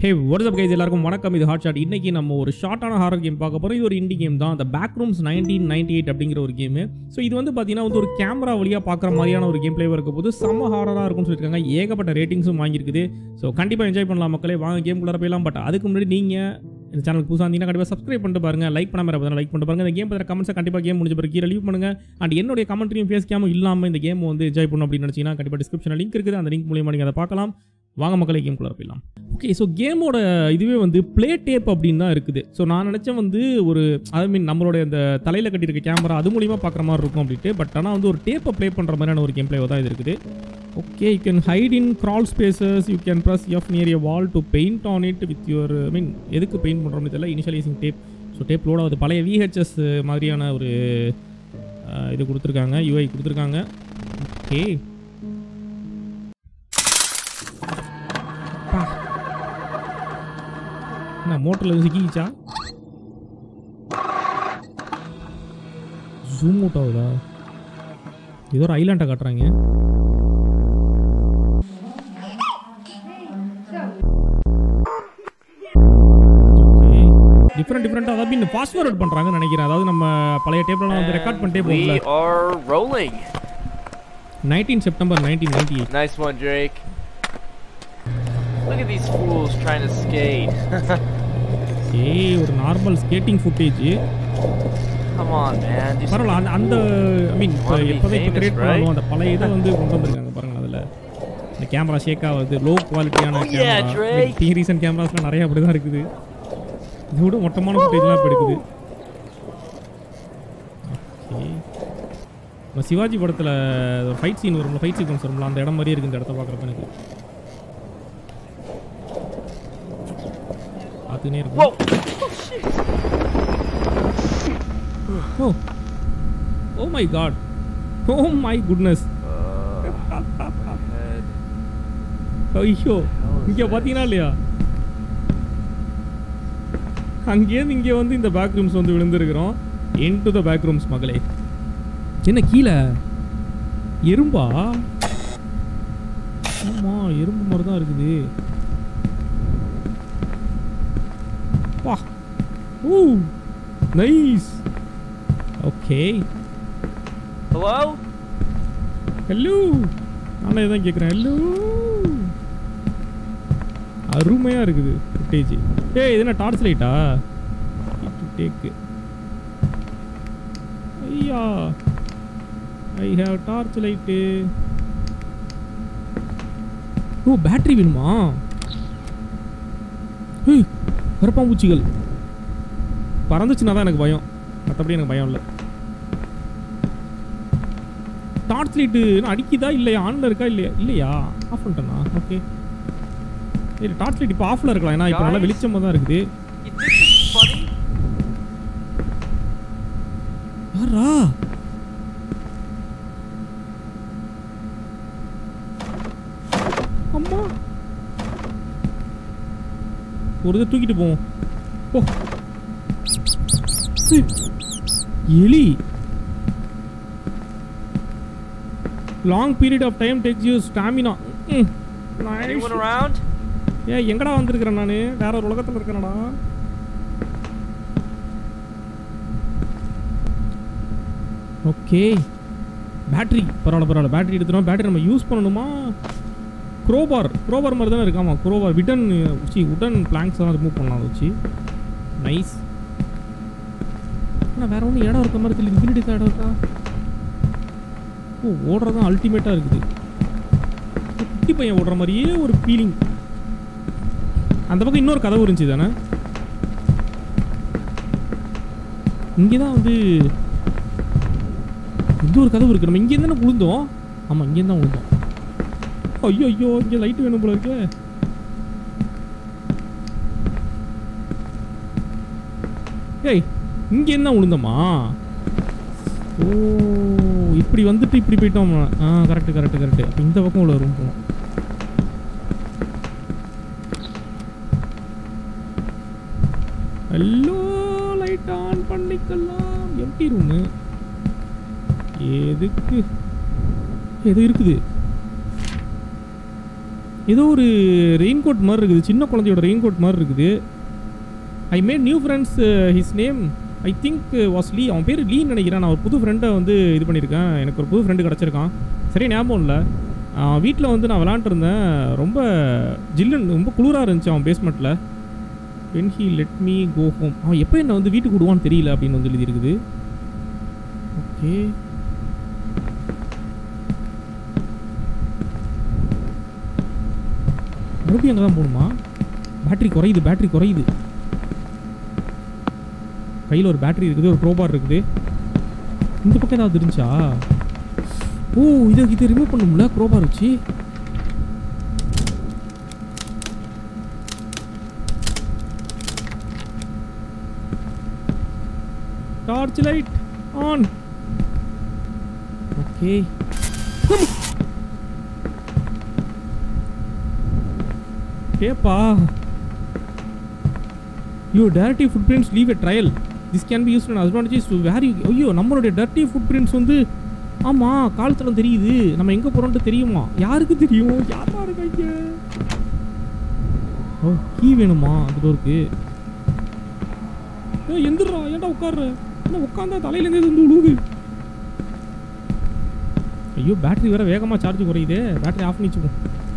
ஹே what's up guys எல்லாருக்கும் வணக்கம் இது ஹாட் ஷாட் இன்னைக்கு நம்ம ஒரு ஷார்ட்டான ஹாரர் கேம் பார்க்க போகிறோம் இது ஒரு இண்டி கேம் தான் அந்த back rooms nineteen ninety eight அப்படிங்கிற ஒரு கேம் ஸோ இது வந்து பார்த்தீங்கன்னா வந்து ஒரு கேமரா வழியாக பார்க்குற மாதிரியான ஒரு கேம் பிளேவாக இருக்க போது செம்ம ஹாரராக இருக்கும்னு சொல்லியிருக்காங்க ஏகப்பட்ட ரேட்டிங்ஸும் வாங்கியிருக்குது ஸோ கண்டிப்பாக என்ஜாய் பண்ணலாம் மக்களே வாங்க கேம் குள்ளார போயிடலாம் பட் அதுக்கு முன்னாடி நீங்கள் இந்த சேனலுக்கு புதுசாக இருந்தீங்கன்னா கண்டிப்பாக சப்ஸ்கிரைப் பண்ணிட்டு பாருங்க லைக் பண்ண மாதிரி லைக் பண்ணிட்டு பாருங்க இந்த கேம் பற்றின கமெண்ட்ஸை கண்டிப்பாக கேம் முடிஞ்ச பிறகு கீழே லீவ் பண்ணுங்க அண்ட் என்னுடைய கமெண்ட்ரியும் ஃபேஸ் கேமும் இல்லாமல் இந்த கேம் வந்து என்ஜாய் பண்ணணும் அப்படின்னு நினச்சிங்கன்னா கண்டிப்பாக டிஸ்கிரிப்ஷனில் லிங்க் இருக்குது அந்த லிங்க் மூலியமாக நீங்கள் அதை பார்க்கலாம் வாங்க மக்களே கேம் குள்ளார போயிடலாம் ஓகே ஸோ கேமோட இதுவே வந்து ப்ளே டேப் அப்படின்னு தான் இருக்குது ஸோ நான் நினச்சேன் வந்து ஒரு ஐ மீன் நம்மளுடைய அந்த தலையில் கட்டியிருக்க கேமரா அது மூலியமாக பார்க்குற மாதிரி இருக்கும் அப்படின்ட்டு பட் ஆனால் வந்து ஒரு டேப்பை ப்ளே பண்ணுற மாதிரியான ஒரு கேம் பிளேவாக தான் இது இருக்குது okay you can hide in crawl spaces you can press F near a wall to paint on it with your I mean எதுக்கு பெயிண்ட் பண்ணுறோம்னு தெரியல initializing tape so tape load ஆகுது பழைய விஹெச்எஸ் மாதிரியான ஒரு அஹ், இது கொடுத்துருக்காங்க யூஐ கொடுத்துருக்காங்க ஓகே என்ன மோட்டரில் எதுவும் சிக்கிச்சா ஜூம் அவுட் ஆகுதா ஏதோ ஒரு ஐலாண்டை காட்டுறாங்க டிஃப்ரெண்ட் டிஃப்ரெண்ட்டாக அதாவது இந்த ஃபாஸ்ட் ஃபார்வர்ட் பண்ணுறாங்கன்னு நினைக்கிறேன் அதாவது நம்ம பழைய டேப்லாம் வந்து ரெக்கார்ட் பண்ணிட்டே போகல We are rolling. Nineteen September nineteen ninety eight Nice one, Drake. Look at these fools trying to skate. ஏய் ஒரு normal skating footage Come on, man. Do some- பரவாயில்ல அந்த அந்த ஐ மீன் இப்போ Wanna be எப்போதை இப்போ famous, கிரியேட் right? பண்ணாலும் அந்த பழைய இதை வந்து கொண்டு வந்திருக்காங்க பாருங்க அதில் இந்த கேமரா ஷேக் ஆகுது லோ குவாலிட்டியான Oh, yeah, Drake. Camera recent கேமராஸ்லாம் நிறைய அப்படி தான் இருக்குது இது விட மொட்டமான ஃபுட்டேஜ்லாம் இப்போ எடுக்குது Okay. நம்ம சிவாஜி படத்தில் ஒரு ஃபைட் சீன் வரும்ல ஃபைட் சீக்வன்ஸ் வரும்ல அந்த இடம் மாதிரியே இருக்கு இந்த இடத்த பார்க்குறப்ப எனக்கு பார்த்துக்கினே இருக்கும் Whoa! Oh, shit. Oh oh my god oh my goodness Uh, my head. ஐயோ இங்கே பார்த்தீங்கன்னா இல்லையா அங்கேருந்து இங்கே வந்து இந்த பேக் ரூம்ஸ் வந்து விழுந்திருக்கிறோம் into the back rooms மகளே என்ன கீழே எறும்பா ஆமா எறும்பு மாதிரி தான் இருக்குது வா ஊ நைஸ் ஓகே Hello? ஹலோ நானே தான் கேட்குறேன் ஹலோ அருமையாக இருக்குது ஃபுட்டேஜ் ஏய் இது என்ன டார்ச் லைட்டா டேக்கு ஐயா I have torch light oh battery வேணுமா ஏய் கரப்பாம்பூச்சிகள் பறந்துச்சுன்னா தான் எனக்கு பயம் மற்றபடி எனக்கு பயம் இல்லை டார்ச் லைட்டு அடிக்குதா இல்லையா ஆன்ல இருக்கா இல்லையா இல்லையா ஆஃப் பண்ணிட்டேனா ஓகே சரி டார்ச் லைட் இப்போ ஆஃப்ல இருக்கலாம் ஏன்னா இப்போ நல்லா Guys? வெளிச்சமாக தான் இருக்குது You think this is funny? யாரா அம்மா ஒரு இதை தூக்கிட்டு போவோம் ஓ ஏய், எலி long period of time takes you stamina Anyone around? ஏ எங்கடா வந்திருக்கிறேன் நான் வேற ஒரு உலகத்தில் இருக்கேனடா ஓகே பேட்டரி பரவாயில்ல பரவாயில்ல பேட்டரி எடுத்துட்டோம் பேட்டரி நம்ம யூஸ் பண்ணணுமா க்ரோபார் க்ரோபார் மாதிரி தானே இருக்காமா க்ரோபார் விடன் உச்சி உடன் பிளாங்க்ஸ் எல்லாம் ரிமூவ் பண்ணலாம் அதை வச்சு நைஸ் ஆனால் வேற ஒன்றும் இடம் இருக்க மாதிரி தெரியல இன்ஃபினிட்டி தான் இடம் இருக்கா ஓ ஓடுறது தான் அல்டிமேட்டாக இருக்குது குட்டி பையன் ஓடுற மாதிரியே ஒரு ஃபீலிங் அந்த பக்கம் இன்னொரு கதவு இருந்துச்சு தானே இங்கே தான் வந்து இந்த ஒரு கதவு இருக்கு நம்ம இங்கே தானே விழுந்தோம் ஆமாம் இங்கே தான் விழுந்தோம் ஐயோ ஐயோ இங்கே லைட் வேணும் போல இருக்கே ஏய் இங்கே என்ன விழுந்தோமா ஓ இப்படி வந்துட்டு இப்படி போயிட்டோம் ஆ கரெக்ட் கரெக்ட் கரெக்ட் அப்போ இந்த பக்கம் உள்ள ரூம் போகணும் ஹலோ லைட் ஆன் பண்ணிக்கலாம் எம்டி ரூமு எதுக்கு எது இருக்குது ஏதோ ஒரு ரெயின் கோட் மாதிரி இருக்குது சின்ன குழந்தையோட ரெயின் கோட் மாதிரி இருக்குது I made new friends his name I think was Lee அவன் பேர் லீன்னு நினைக்கிறேன் நான் ஒரு புது ஃப்ரெண்டை வந்து இது பண்ணியிருக்கேன் எனக்கு ஒரு புது ஃப்ரெண்டு கிடச்சிருக்கான் சரி ஞாபகம் இல்லை வீட்டில் வந்து நான் விளாண்டுருந்தேன் ரொம்ப ஜில்லுன்னு ரொம்ப குளிராக இருந்துச்சு அவன் பேஸ்மெண்ட்டில் when he let me go home அவன் எப்போ என்னை வந்து வீட்டுக்கு விடுவான்னு தெரியல அப்படின்னு வந்து எழுதியிருக்குது ஓகே மறுபடியும் அங்கே தான் போகணுமா பேட்டரி குறையுது பேட்டரி குறையுது கையில் ஒரு பேட்டரி இருக்குது ஒரு க்ரோபார் இருக்குது இந்த பக்கம் ஏதாவது இருந்துச்சா ஓ இதை இதை ரிமூவ் பண்ணும்ல க்ரோபார் வச்சு டார்ச் லைட் ஆன் ஓகே ஏப்பா you directive footprints leave a trail this can be use an advantage to where you ஐயோ நம்மளுடைய டர்ட்டி ஃபுட் பிரிண்ட்ஸ் வந்து ஆமாம் காலத்தில் தெரியுது நம்ம எங்கே போகிறோன்ட்டு தெரியுமா யாருக்கு தெரியும் யாரா இருக்காங்க ஓ கீ வேணுமா அந்த டோருக்கு ஏ எந்திரா ஏன்டா உட்கார்ற என்ன உட்காந்தா தலையிலேருந்தே வந்து விழுவுது ஐயோ பேட்டரி வேற வேகமாக சார்ஜ் குறையுதே பேட்டரி ஆஃப் பண்ணி வச்சுக்கோ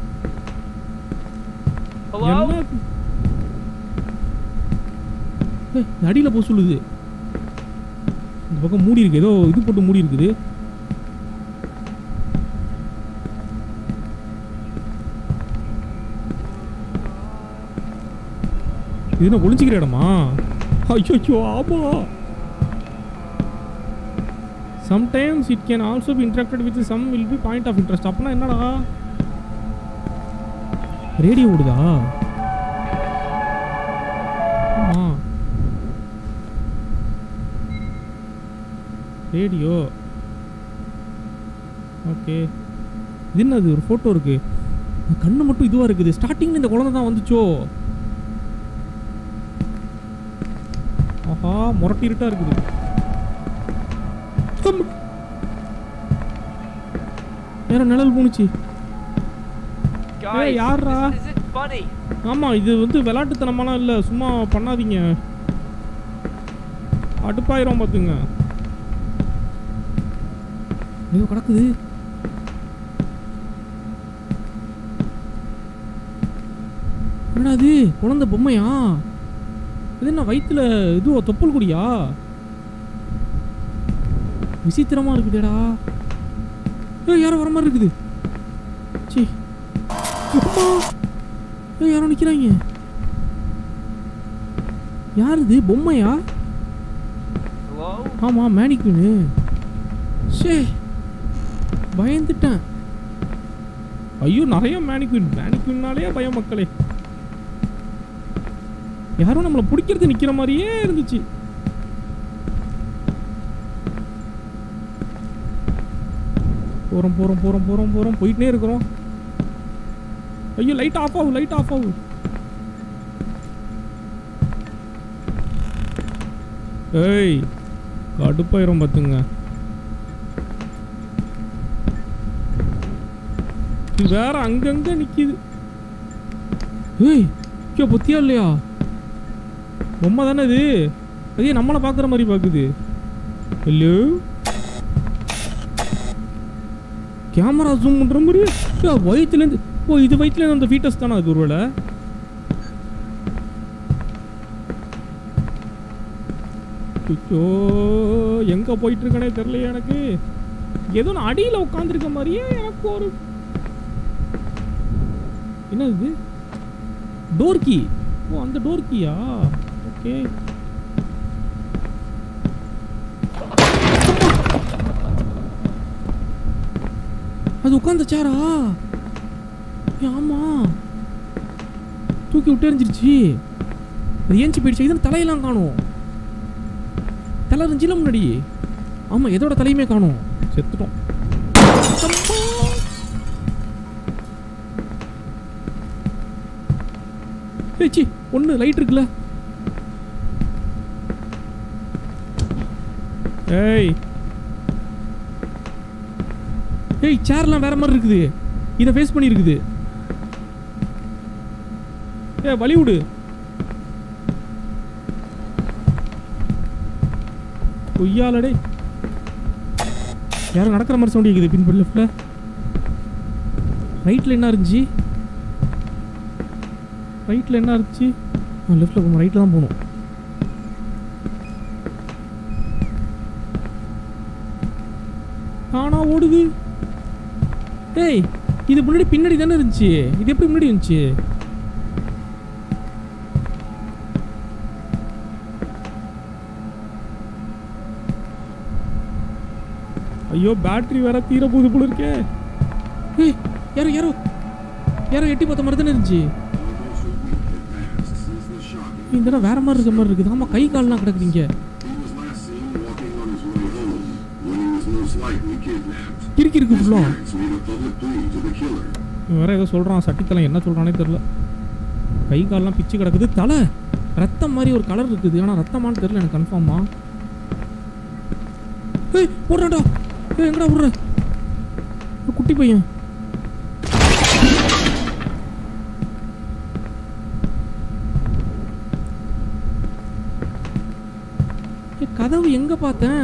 Hello? என்ன ஏய், இந்த அடியில் போக சொல்லுது இந்த பக்கம் மூடி இருக்கு ஏதோ இது போட்டு மூடி இருக்குது இது என்ன ஒளிஞ்சிக்கிற இடமா ஐயோ ஆமா sometimes it can also be interacted with some will be point of interest அப்படின்னா என்னடா ரேடியோ ஓடுதா ஆமா ரேடியோ ஓகே இது என்னது ஒரு ஃபோட்டோ இருக்கு கண்ணு மட்டும் இதுவா இருக்குது ஸ்டார்டிங்ல இந்த குழந்தை தான் வந்துச்சோ ஆஹா முரட்டி இருட்டா இருக்குது அம். வேற நிழல் போணுச்சு Guys, யார்ரா? this isn't funny. ஆமா இது வந்து விளையாட்டுத்தனமாலாம் இல்லை சும்மா பண்ணாதீங்க அடுப்பாயிரம் பார்த்துங்க ஐயோ கிடக்குது என்னடா இது குழந்தை பொம்மையா இது என்ன வயிற்றுல இதுவோ தொப்புள் குடியா விசித்திரமா இருக்குதேடா ஏ யாரோ வர மாதிரி இருக்குது சி அம்மா ஏய் யாரோ நிக்கிறாங்க யார் இது பொம்மையா Hello? ஆமா மேனிக்குன்னு ஷே பயந்துட்டேன் ஐயோ நிறைய மேனிக்வின் மேனிக்வின்னாலே பயம் மக்களே யாரும் நம்மளை பிடிக்கிறது நிக்கிற மாதிரியே இருந்துச்சு போறோம் போறோம் போறோம் போறோம் போறோம் போயிட்டே இருக்கிறோம் ஐயோ லைட் ஆஃப் ஆகும் லைட் ஆஃப் ஆகும் ஏய் கடுப்பாயிரும் பார்த்துங்க இது வேற அங்கங்க நிக்குது ஏய் ஐயோ பொத்தியா இல்லையா பொம்மை தானே இது அதே நம்மளை பார்க்குற மாதிரி பார்க்குது ஹலோ கேமரா ஜூம் பண்ணுற மாதிரியே ஐயோ, வயித்துலேருந்து ஓ இது வயிற்றுலேருந்து அந்த ஃபீட்டஸ் தானே அது ஒருவேளை ஐயோ எங்கே போயிட்டு இருக்கனே தெரியலையே எனக்கு ஏதோ நான் அடியில் உட்காந்துருக்க மாதிரியே எனக்கு ஒரு என்ன இது டோர் கீ ஓ அந்த டோர் கீயா ஓகே அது உட்காந்த சேரா ஆமா தூக்கி விட்டு எறிஞ்சிருச்சு அது ஏஞ்சி போயிடுச்சு இதுன்னு தலையெல்லாம் காணும் தலை இருந்துச்சுல முன்னாடி ஆமா எதோட தலையுமே காணும் செத்துட்டோம் அம்மா. ஏய் சி ஒன்று லைட் இருக்குல்ல ஏய் ஏய் சேர்லாம் வேற மாதிரி இருக்குது இதை ஃபேஸ் பண்ணி இருக்குது ஏ வழி விடு கொய்யாலடே யாரும் நடக்கிற மாதிரி சவுண்ட் கேக்குது பின்படி லெஃப்ட்ல ரைட்ல என்ன இருந்துச்சு ரைட்ல என்ன இருந்துச்சு லெஃப்ட்ல போகணும் ரைட்ல தான் போகணும் ஆனா ஓடுது டேய் இது முன்னாடி பின்னாடி தானே இருந்துச்சு இது எப்படி முன்னாடி இருந்துச்சு ஐயோ பேட்டரி வேற தீர போகுது போல இருக்கே ஏய் யாரோ யாரோ யாரோ எட்டி பார்த்த மாதிரி தானே இருந்துச்சு இந்த இடம் வேற மாதிரி இருக்க மாதிரி இருக்குது ஆமா கை கால்லாம் கிடக்குறீங்க He was last seen walking on his way home when he was most likely kidnapped. கிறுக்கி இருக்கு ஃபுல்லா Parents made a public plea to the killer. இவன் வேற ஏதோ சொல்றான் சட்டித்தலை என்ன சொல்றானே தெரியல கை கால்லாம் பிச்சு கிடக்குது தலை ரத்தம் மாதிரி ஒரு கலர் இருக்குது ஆனா ரத்தமான்னு தெரியல எனக்கு கன்ஃபார்மா ஏய் ஓடுறாடா ஏய் எங்கடா ஓடுற ஒரு குட்டி பையன் ஏய், கதவு எங்க பார்த்தேன்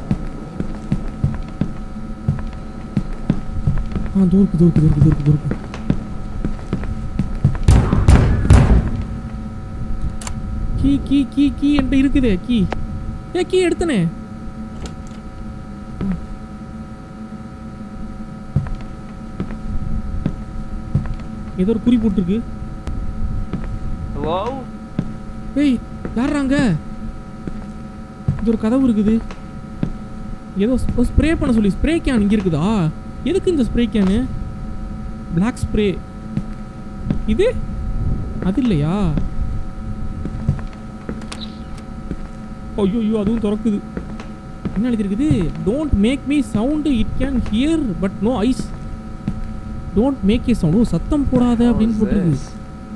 ஆ தூருக்கு தூருக்கு தூருக்கு தூருக்கு தூருக்கு கீ கீ கீ கீ என்கிட்ட இருக்குதே கீ ஏ கீ எடுத்தனே ஏதோ ஒரு குறி போட்டிருக்கு Hello? ஏய் யாராங்க இது ஒரு கதவு இருக்குது ஏதோ ஸ்ப்ரே பண்ண சொல்லி ஸ்ப்ரே கேன் இங்கே இருக்குதா எதுக்கு இந்த ஸ்ப்ரே கேனு பிளாக் ஸ்ப்ரே இது அது இல்லையா ஐயோ ஐயோ அதுவும் திறக்குது என்ன எழுதிருக்குது don't make me sound it can hear but no eyes don't make a sound oh சத்தம் போடாத What அப்படின்னு is போட்டிருக்கு this?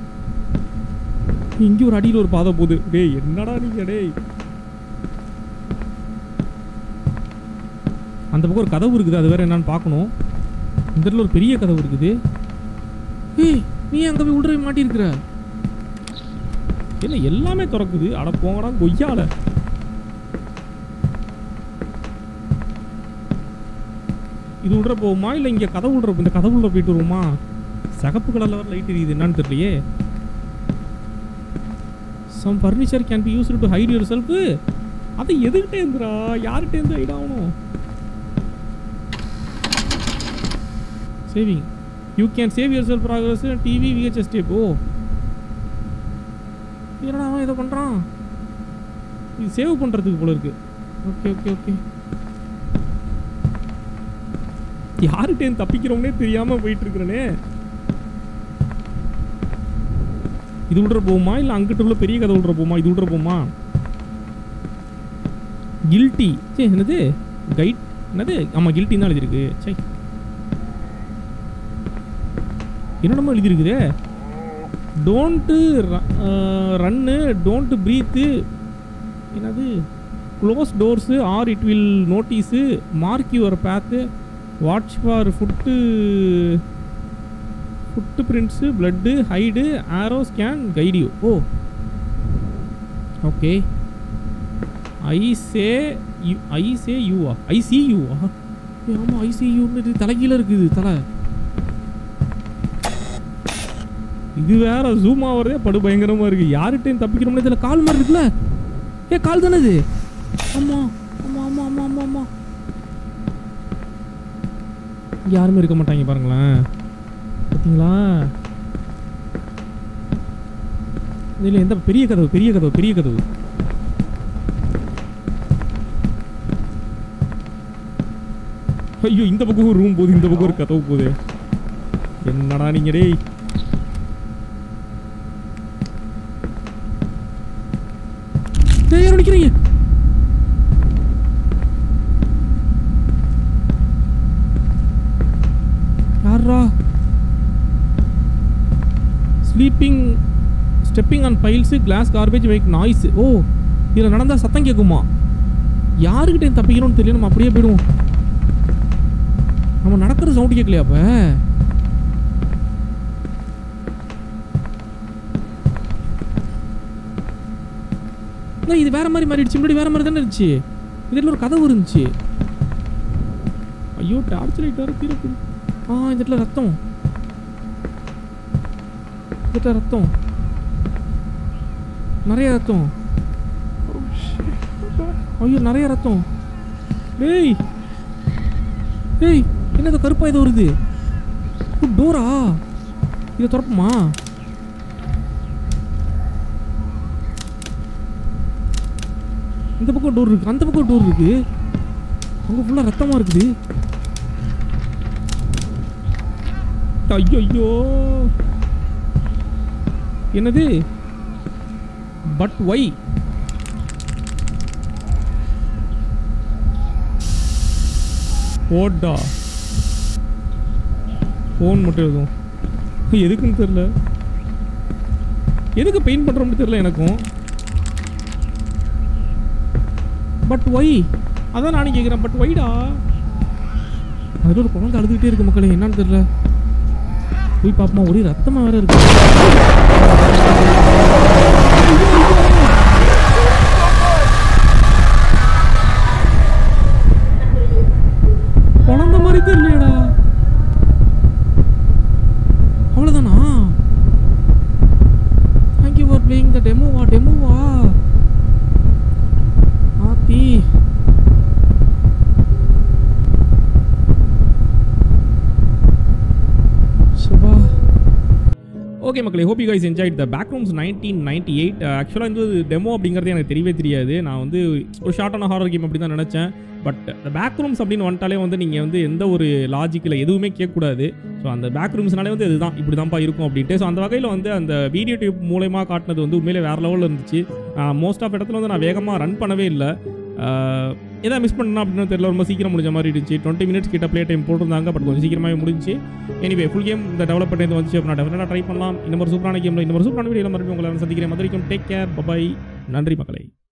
இங்க ஒரு அடியில் ஒரு பாதை போகுது டேய் என்னடா நீங்க டேய் அந்த பக்கம் ஒரு கதவு இருக்குது அது வேற என்னன்னு பார்க்கணும் இந்த இடத்துல ஒரு பெரிய கதவு இருக்குது ஏய் நீ அங்க போய் உள்ள போய் மாட்டியிருக்கிற என்ன எல்லாமே திறக்குது அட போங்கடா கொய்யால இது உள்ள போகுமா இல்லை இங்கே கதவு உள்ள இந்த கதவு உள்ள போயிட்டு வருமா சகப்பு கலர்ல வர லைட் எரியுது என்னன்னு தெரியலையே some furniture can be used to hide yourself அது எதுக்கிட்டே இருந்துடா யார்கிட்ட இருந்து ஹைட் ஆகணும் saving you can save yourself progress TV VHS tape oh என்னடா அவன் இதை பண்ணுறான் இது சேவ் பண்ணுறதுக்கு போல இருக்கு ஓகே ஓகே ஓகே யார்கிட்டேருந்து தப்பிக்கிறோம்னே தெரியாமல் போயிட்டு இருக்கிறனே இது விட்ற போகுமா இல்லை அங்கிட்ட உள்ள பெரிய கதை விட்ற போகுமா இது விட்ற போகுமா கில்ட்டி சே என்னது கைட் என்னது ஆமாம் கில்ட்டி தான் எழுதியிருக்கு சே என்னென்னமோ எழுதியிருக்குதே டோன்ட்டு ரன்னு டோன்ட்டு ப்ரீத்து என்னது close doors or it will notice mark your path watch for foot footprints blood hide arrow scan guide you oh okay I say you I say யூவா I see யூவா ஆமாம் I C யூன்னு தலைகீழ இருக்குது தலை இது வேற zoom ஆகிறதே படு பயங்கரமாக இருக்குது யார்கிட்டையும் தப்பிக்கிறோம்னு இதில் கால் மாதிரி இருக்குல்ல ஏ கால் தானே இது ஆமாம் ஆமாம் ஆமாம் ஆமாம் ஆமாம் ஆமாம் யாருமே இருக்க மாட்டாங்க பாருங்களேன் பார்த்தீங்களா இதில் எந்த பெரிய கதவு பெரிய கதவு பெரிய கதவு ஐயோ இந்த பக்கம் ஒரு ரூம் போகுது இந்த பக்கம் ஒரு கதவு போகுது என்னடா நீங்க டேய் டேய் யாரும் நிக்கிறீங்க யாரா sleeping stepping on piles glass garbage make noise oh இதில் நடந்தால் சத்தம் கேட்குமா யாருக்கிட்ட தப்பிக்கிறோம்னு தெரியல நம்ம அப்படியே போயிடுவோம் நம்ம நடக்கிற சவுண்ட் கேட்கலையா அப்ப அதான் இது வேற மாதிரி மாறிடுச்சு முன்னாடி வேற மாதிரி தானே இருந்துச்சு இதில் ஒரு கதவு இருந்துச்சு ஐயோ டார்ச் லைட் வேற தீரப்பு ஆ இந்த இடத்துல ரத்தம் இந்த இடத்துல ரத்தம் நிறைய ரத்தம் ஐயோ நிறைய ரத்தம் டேய் டேய் என்னது கருப்பா இது வருது ஓ, டோரா இதை திறப்புமா இந்த பக்கம் டோர் இருக்கு அந்த பக்கம் டோர் இருக்கு அங்க ஃபுல்லா ரத்தமா இருக்குது ஐயோ என்னது பட் ஒய் ஓட்டா ஃபோன் மட்டும் எழுதும் எதுக்குன்னு தெரில எதுக்கு பெயிண்ட் பண்ணுறோம்னு தெரில எனக்கும் பட் ஒய் அதான் நானும் கேட்குறேன் பட் ஒய்டா அதில் ஒரு குழந்தை அழுதுகிட்டே இருக்கு மக்களே என்னன்னு தெரியல போய் பாப்போமா ஒரே ரத்தமா வேற இருக்கு குழந்தை மாதிரி தெரியலையடா அவ்வளோதானா தேங்க்யூ ஃபார் பிளேயிங் த டெமோவா டெமோவா ஆத்தி சுபா ஓகே மக்களே hope you guys enjoyed the back rooms nineteen ninety eight ஆக்சுவலாக இந்த டெமோ அப்படிங்கிறது எனக்கு தெரியவே தெரியாது நான் வந்து ஒரு ஷார்ட்டான ஹாரர் கேம் அப்படி தான் நினச்சேன் பட் இந்த பேக் ரூம்ஸ் அப்படின்னு வந்துட்டாலே வந்து நீங்கள் வந்து எந்த ஒரு லாஜிக்கில் எதுவுமே கேட்கக்கூடாது ஸோ அந்த பேக் ரூம்ஸ்னாலே வந்து இதுதான் இப்படி தான்ப்பா இருக்கும் அப்படின்ட்டு ஸோ அந்த வகையில் வந்து அந்த வீடியோ டியூப் மூலயமா காட்டினது வந்து உண்மையிலே வேறு லெவலில் இருந்துச்சு மோஸ்ட் ஆஃப் இடத்துல வந்து நான் வேகமாக ரன் பண்ணவே இல்லை எதாவது மிஸ் பண்ணா அப்படின்னு தெரியல ரொம்ப சீக்கிரம் முடிஞ்ச மாதிரி இருந்துச்சு டுவெண்ட்டி மினிட்ஸ் கிட்ட ப்ளே டைம் போட்டிருந்தாங்க பட் கொஞ்சம் சீக்கிரமாகவே முடிஞ்சு எனிவே ஃபுல் கேம் இந்த டெவலப் பண்ணி வந்துச்சு நான் டெஃபினட்டாக ட்ரை பண்ணலாம் இந்த மாதிரி சூப்பரான கேமில் இந்த மாதிரி சூப்பரான வீடியோ மறுபடியும் உங்களை நான் சந்திக்கிறேன் மதுரைக்கும் டேக் கேர் பபாய் நன்றி மக்களை